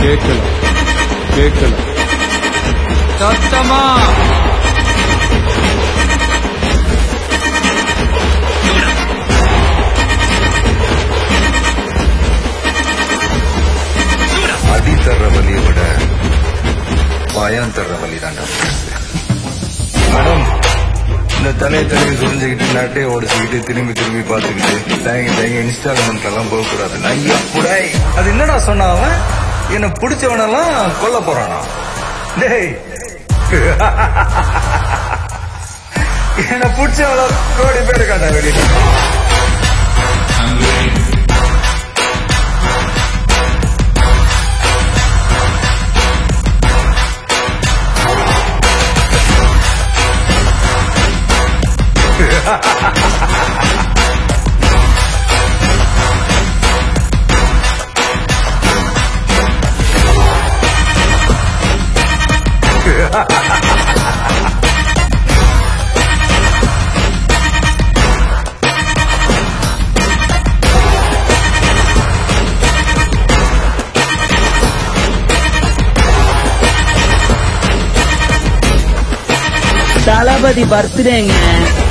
கேட்கல கேட்கல சத்தமா அடி தர்ற வலியை விட பயம் தர்ற வலி தாண்டா மேடம் இந்த தலையை தலையை சுரிஞ்சுக்கிட்டு நட்டையை உடச்சுக்கிட்டு திரும்பி திரும்பி பார்த்துக்கிட்டு தேங்கி தேங்கி இன்ஸ்டால்மெண்ட் எல்லாம் போகக்கூடாது ஐயா புடை அது என்னடா சொன்னான் அவன் என்னை பிடிச்சவனெல்லாம் கொல்ல போறானா டேய் என்னை பிடிச்சவன கோடி பேர் காட்டா வெளியே தளபதி பர்த்டேங்க